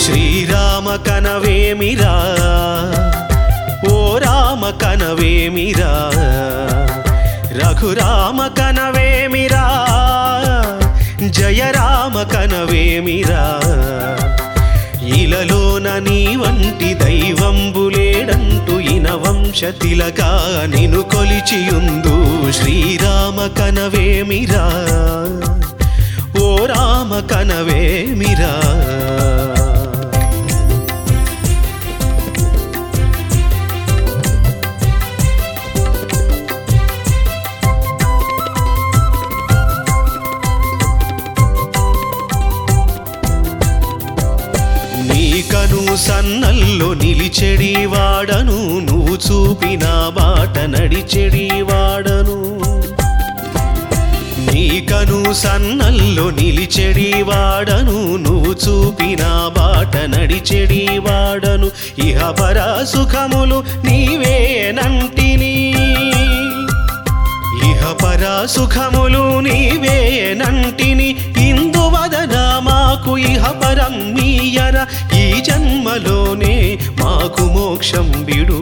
శ్రీరామ కనవేమిరా ఓ రామ కనవేమిరా రఘురామ కనవేమిరా జయ రామ కనవేమిరా ఇలలోన నీ వంటి దైవంబులేడంటూ ఇన వంశతిలక నిను కొలిచియుందు శ్రీరామ కనవేమిరా ఓ రామ కనవేమిరా నీకను సన్నల్లో నిలిచెడి వాడను నువ్వు చూపిన బాట నడిచెడి వాడను నీకను సన్నల్లో నిలిచెడి వాడను నువ్వు చూపిన బాట నడిచెడి వాడను ఇహ పర సుఖములు నీవేనంటిని ఇహ పర సుఖములు నీవేనంటిని ఇందువదన మాకు ఇహ పరం మీయర ఈ జన్మలోనే మాకు మోక్షం బిడు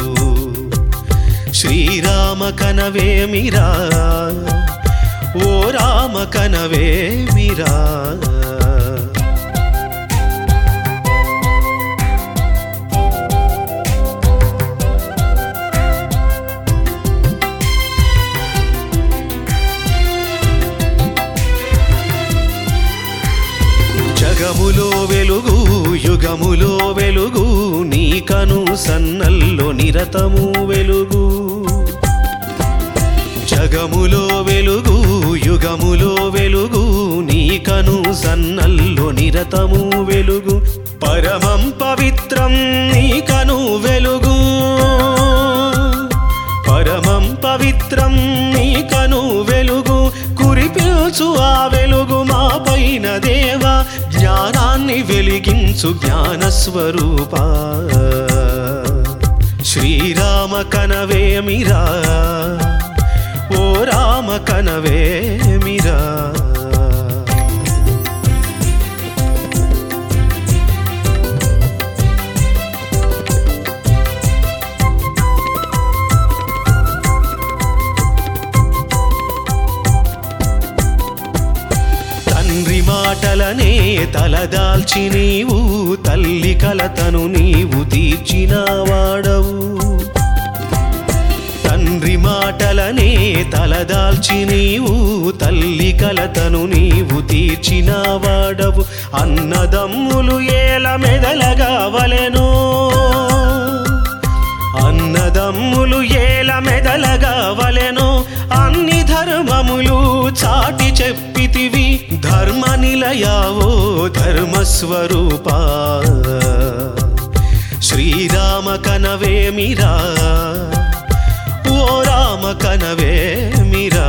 శ్రీరామ కనవేమిరా ఓ రామ కనవేమిరా జగములో వెలుగు యుగములో వెలుగు నీకను సన్నల్లో నిరతము వెలుగు జగములో వెలుగు యుగములో వెలుగు నీకను సన్నల్లో నిరతము వెలుగు పరమం పవిత్రం నీకను వెలుగు పరమం పవిత్రం నీకను వెలుగు కురిపిల్చు ఆ వెలుగు మా పైన దేవ జ్ఞానాన్ని వెలిగించు జ్ఞాన స్వరూప శ్రీరామ కనవేమిరా ఓ రామ కనవేమిరా తండ్రి మాటలనే తలదాల్చి నీవు తల్లి కలతను నీవు తీర్చిన వాడవు తండ్రి మాటలనే తలదాల్చి నీవు తల్లి కలతను నీవు తీర్చిన వాడవు అన్నదమ్ములు ఏల మెదలగా వలెను అన్నదమ్ములు ఏల మెదలగా వలెను అన్ని ధర్మములు చాటి చెప్పితివి ధర్మ నిలయావో ధర్మస్వరూప శ్రీరామ కనవేమిరా ఓ రామ కనవేమిరా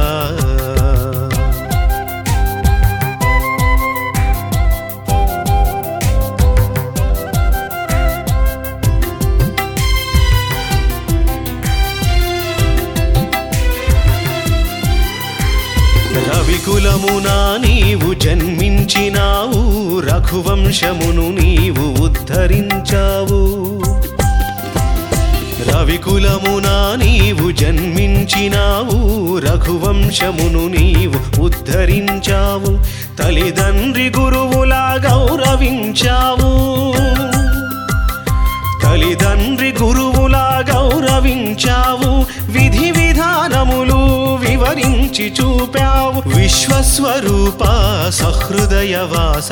రవికులమునా నీవు జన్మించినావు రఘువంశమును నీవు ఉద్ధరించావు రవికులమునా నీవు జన్మించినావు రఘువంశమును నీవు ఉద్ధరించావు తల్లిదండ్రి గురువులా గౌరవించావు తల్లిదండ్రి గురువులా గౌరవించావు విధి విధానములు వివరించి చూపావు విశ్వస్వరూప సహృదయవాస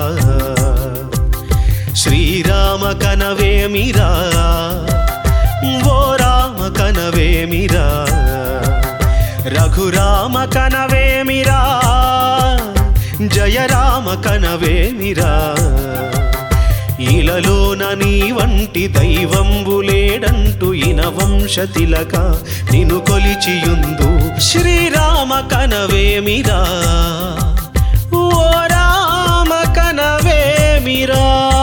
శ్రీరామ కనవేమిరా ఓ రామ కనవేమిరా రఘురామ కనవేమిరా జయ రామ కనవేమిరా ఇలలోన నీ వంటి దైవంబులేడంటూ ఇన వంశతిలక నిను కొలిచియుందు శ్రీరామ కనవేమిరా ఓ రామ కనవేమిరా